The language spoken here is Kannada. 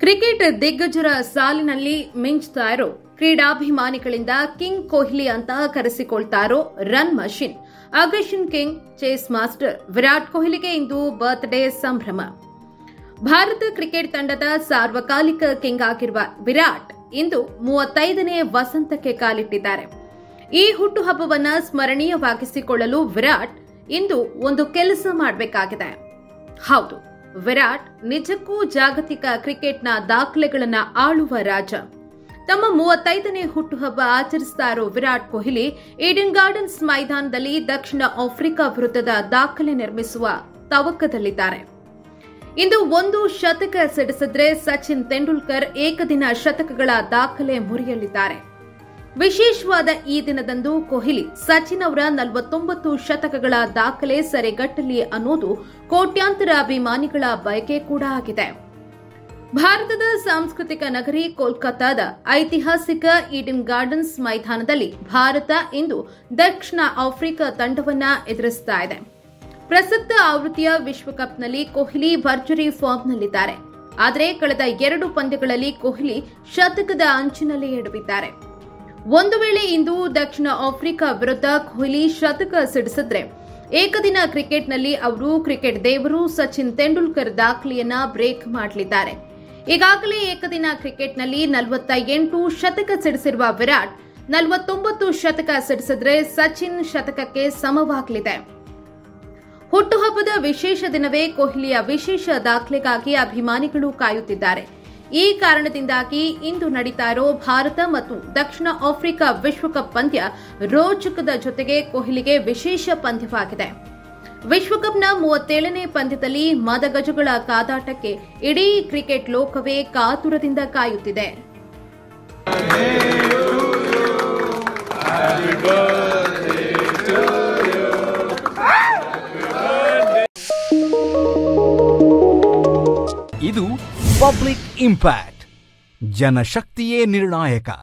ಕ್ರಿಕೆಟ್ ದಿಗ್ಗಜರ ಸಾಲಿನಲ್ಲಿ ಮಿಂಚ್ತಾ ಇರೋ ಕ್ರೀಡಾಭಿಮಾನಿಗಳಿಂದ ಕಿಂಗ್ ಕೊಹ್ಲಿ ಅಂತ ಕರೆಸಿಕೊಳ್ತಾ ಇರೋ run machine aggression king chase master Virat ಕೊಹ್ಲಿಗೆ ಇಂದು ಬರ್ತ್ಡೇ ಸಂಭ್ರಮ ಭಾರತ ಕ್ರಿಕೆಟ್ ತಂಡದ ಸಾರ್ವಕಾಲಿಕ ಕಿಂಗ್ ಆಗಿರುವ ವಿರಾಟ್ ಇಂದು ಮೂವತ್ತೈದನೇ ವಸಂತಕ್ಕೆ ಕಾಲಿಟ್ಟಿದ್ದಾರೆ ಈ ಹುಟ್ಟುಹಬ್ಬವನ್ನ ಸ್ಮರಣೀಯವಾಗಿಸಿಕೊಳ್ಳಲು ವಿರಾಟ್ ಇಂದು ಒಂದು ಕೆಲಸ ಮಾಡಬೇಕಾಗಿದೆ ಹೌದು ವಿರಾಟ್ ನಿಜಕ್ಕೂ ಜಾಗತಿಕ ಕ್ರಿಕೆಟ್ನ ದಾಖಲೆಗಳನ್ನ ಆಳುವ ರಾಜ ತಮ್ಮ ಮೂವತ್ತೈದನೇ ಹುಟ್ಟುಹಬ್ಬ ಆಚರಿಸ್ತಾ ಇರೋ ವಿರಾಟ್ ಕೊಹ್ಲಿ ಈಡನ್ ಗಾರ್ಡನ್ಸ್ ಮೈದಾನದಲ್ಲಿ ದಕ್ಷಿಣ ಆಫ್ರಿಕಾ ವಿರುದ್ಧದ ದಾಖಲೆ ನಿರ್ಮಿಸುವ ತವಕದಲ್ಲಿದ್ದಾರೆ ಇಂದು ಒಂದು ಶತಕ ಸಿಡಿಸಿದ್ರೆ ಸಚಿನ್ ತೆಂಡೂಲ್ಕರ್ ಏಕದಿನ ಶತಕಗಳ ದಾಖಲೆ ಮುರಿಯಲಿದ್ದಾರೆ ವಿಶೇಷವಾದ ಈ ದಿನದಂದು ಕೊಹ್ಲಿ ಸಚಿನ್ ಅವರ ನಲವತ್ತೊಂಬತ್ತು ಶತಕಗಳ ದಾಖಲೆ ಸೆರೆಗಟ್ಟಲಿ ಅನ್ನೋದು ಕೋಟ್ಯಾಂತರ ಅಭಿಮಾನಿಗಳ ಬಯಕೆ ಕೂಡ ಆಗಿದೆ ಭಾರತದ ಸಾಂಸ್ಕೃತಿಕ ನಗರಿ ಕೋಲ್ಕತ್ತಾದ ಐತಿಹಾಸಿಕ ಈಡನ್ ಗಾರ್ಡನ್ಸ್ ಮೈದಾನದಲ್ಲಿ ಭಾರತ ಇಂದು ದಕ್ಷಿಣ ಆಫ್ರಿಕಾ ತಂಡವನ್ನ ಎದುರಿಸ್ತಾ ಇದೆ ಪ್ರಸಕ್ತ ಆವೃತ್ತಿಯ ವಿಶ್ವಕಪ್ನಲ್ಲಿ ಕೊಹ್ಲಿ ಭರ್ಜರಿ ಫಾರ್ಮ್ನಲ್ಲಿದ್ದಾರೆ ಆದರೆ ಕಳೆದ ಎರಡು ಪಂದ್ಯಗಳಲ್ಲಿ ಕೊಹ್ಲಿ ಶತಕದ ಅಂಚಿನಲ್ಲಿ ಎಡವಿದ್ದಾರೆ ಒಂದು ವೇಳೆ ಇಂದು ದಕ್ಷಿಣ ಆಫ್ರಿಕಾ ವಿರುದ್ಧ ಕೊಹ್ಲಿ ಶತಕ ಸಿಡಿಸಿದ್ರೆ ಏಕದಿನ ಕ್ರಿಕೆಟ್ನಲ್ಲಿ ಅವರು ಕ್ರಿಕೆಟ್ ದೇವರು ಸಚಿನ್ ತೆಂಡೂಲ್ಕರ್ ದಾಖಲೆಯನ್ನ ಬ್ರೇಕ್ ಮಾಡಲಿದ್ದಾರೆ ಈಗಾಗಲೇ ಏಕದಿನ ಕ್ರಿಕೆಟ್ನಲ್ಲಿ ನಲವತ್ತ ಎಂಟು ಶತಕ ಸಿಡಿಸಿರುವ ವಿರಾಟ್ ನಲವತ್ತೊಂಬತ್ತು ಶತಕ ಸಿಡಿಸಿದ್ರೆ ಸಚಿನ್ ಶತಕಕ್ಕೆ ಸಮವಾಗಲಿದೆ ಹುಟ್ಟುಹಬ್ಬದ ವಿಶೇಷ ದಿನವೇ ಕೊಹ್ಲಿಯ ವಿಶೇಷ ದಾಖಲೆಗಾಗಿ ಅಭಿಮಾನಿಗಳು ಕಾಯುತ್ತಿದ್ದಾರೆ ಈ ಕಾರಣದಿಂದಾಗಿ ಇಂದು ನಡೀತಾ ಇರೋ ಭಾರತ ಮತ್ತು ದಕ್ಷಿಣ ಆಫ್ರಿಕಾ ವಿಶ್ವಕಪ್ ಪಂದ್ಯ ರೋಚಕದ ಜೊತೆಗೆ ಕೊಹ್ಲಿಗೆ ವಿಶೇಷ ಪಂದ್ಯವಾಗಿದೆ ವಿಶ್ವಕಪ್ನ ಮೂವತ್ತೇಳನೇ ಪಂದ್ಯದಲ್ಲಿ ಮದಗಜಗಳ ಕಾದಾಟಕ್ಕೆ ಇಡೀ ಕ್ರಿಕೆಟ್ ಲೋಕವೇ ಕಾತುರದಿಂದ ಕಾಯುತ್ತಿದೆ ಇದು ಪಬ್ಲಿಕ್ ಇಂಪ್ಯಾಕ್ಟ್ ಜನಶಕ್ತಿಯೇ ನಿರ್ಣಾಯಕ